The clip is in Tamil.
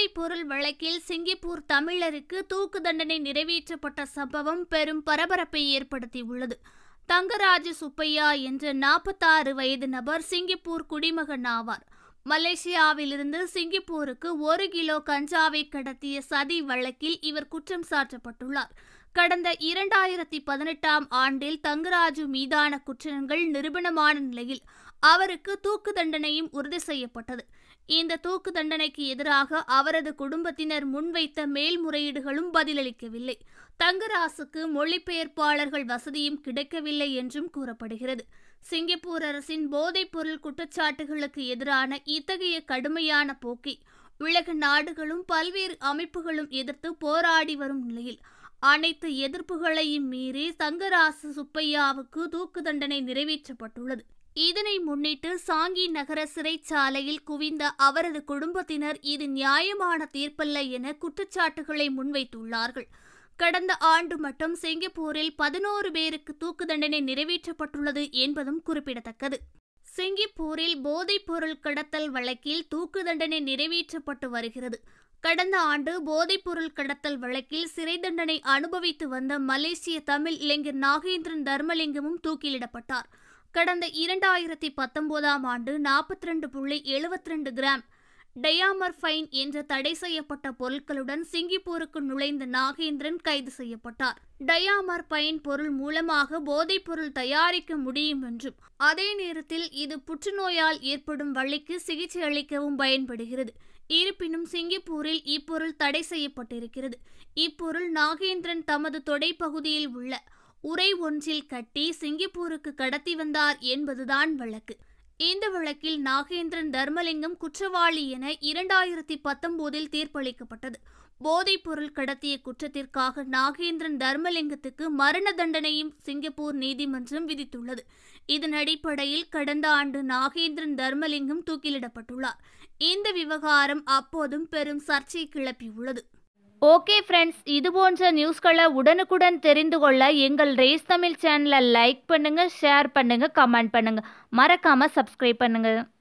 போதைப் பொருள் வழக்கில் சிங்கப்பூர் தமிழருக்கு தூக்கு தண்டனை நிறைவேற்றப்பட்ட சம்பவம் பெரும் பரபரப்பை ஏற்படுத்தியுள்ளது தங்கராஜு சுப்பையா என்ற நாற்பத்தாறு வயது நபர் சிங்கப்பூர் குடிமகன் ஆவார் மலேசியாவிலிருந்து சிங்கப்பூருக்கு ஒரு கிலோ கஞ்சாவை கடத்திய சதி வழக்கில் இவர் குற்றம் சாட்டப்பட்டுள்ளார் கடந்த இரண்டாயிரத்தி பதினெட்டாம் ஆண்டில் தங்கராஜு மீதான குற்றங்கள் நிரூபணமான நிலையில் அவருக்கு தூக்கு தண்டனையும் உறுதி செய்யப்பட்டது இந்த தூக்கு தண்டனைக்கு எதிராக அவரது குடும்பத்தினர் முன்வைத்த மேல்முறையீடுகளும் பதிலளிக்கவில்லை தங்கராசுக்கு மொழிபெயர்ப்பாளர்கள் வசதியும் கிடைக்கவில்லை என்றும் கூறப்படுகிறது சிங்கப்பூர் அரசின் போதைப்பொருள் குற்றச்சாட்டுகளுக்கு எதிரான இத்தகைய கடுமையான போக்கை உலக நாடுகளும் பல்வேறு அமைப்புகளும் எதிர்த்து போராடி வரும் நிலையில் அனைத்து எதிர்ப்புகளையும் மீறி தங்கராசு சுப்பையாவுக்கு தூக்கு தண்டனை நிறைவேற்றப்பட்டுள்ளது இதனை முன்னிட்டு சாங்கி நகர சிறைச்சாலையில் குவிந்த அவரது குடும்பத்தினர் இது நியாயமான தீர்ப்பல்ல என குற்றச்சாட்டுகளை முன்வைத்துள்ளார்கள் கடந்த ஆண்டு மட்டும் சிங்கப்பூரில் பதினோரு பேருக்கு தூக்கு தண்டனை நிறைவேற்றப்பட்டுள்ளது என்பதும் குறிப்பிடத்தக்கது சிங்கப்பூரில் போதைப் பொருள் கடத்தல் வழக்கில் தூக்கு தண்டனை நிறைவேற்றப்பட்டு வருகிறது கடந்த ஆண்டு போதைப்பொருள் கடத்தல் வழக்கில் சிறை தண்டனை அனுபவித்து வந்த மலேசிய தமிழ் இளைஞர் நாகேந்திரன் தர்மலிங்கமும் தூக்கிலிடப்பட்டார் கடந்த இரண்டாயிரத்தி பத்தொன்பதாம் ஆண்டு நாற்பத்தி ரெண்டு புள்ளி எழுபத்தி ரெண்டு கிராம் டயாமர்ஃபைன் என்ற தடை செய்யப்பட்ட பொருட்களுடன் சிங்கப்பூருக்கு நுழைந்த நாகேந்திரன் கைது செய்யப்பட்டார் டயாமர்பைன் பொருள் மூலமாக போதைப் பொருள் தயாரிக்க முடியும் என்றும் அதே நேரத்தில் இது புற்றுநோயால் ஏற்படும் வழிக்கு சிகிச்சை அளிக்கவும் பயன்படுகிறது இருப்பினும் சிங்கப்பூரில் இப்பொருள் தடை செய்யப்பட்டிருக்கிறது இப்பொருள் நாகேந்திரன் தமது தொடைப்பகுதியில் உள்ள உரை ஒன்றில் கட்டி சிங்கப்பூருக்கு கடத்தி வந்தார் என்பதுதான் வழக்கு இந்த வழக்கில் நாகேந்திரன் தர்மலிங்கம் குற்றவாளி என இரண்டாயிரத்தி பத்தொன்பதில் தீர்ப்பளிக்கப்பட்டது போதைப் பொருள் கடத்திய குற்றத்திற்காக நாகேந்திரன் தர்மலிங்கத்துக்கு மரண தண்டனையும் சிங்கப்பூர் நீதிமன்றம் விதித்துள்ளது இதன் அடிப்படையில் கடந்த ஆண்டு நாகேந்திரன் தர்மலிங்கம் தூக்கிலிடப்பட்டுள்ளார் இந்த விவகாரம் அப்போதும் பெரும் சர்ச்சை கிளப்பியுள்ளது ஓகே ஃப்ரெண்ட்ஸ் இது போன்ற நியூஸ்களை உடனுக்குடன் தெரிந்து கொள்ள எங்கள் ரேஸ் தமிழ் சேனலை லைக் பண்ணுங்கள் ஷேர் பண்ணுங்கள் கமெண்ட் பண்ணுங்கள் மறக்காமல் சப்ஸ்கிரைப் பண்ணுங்கள்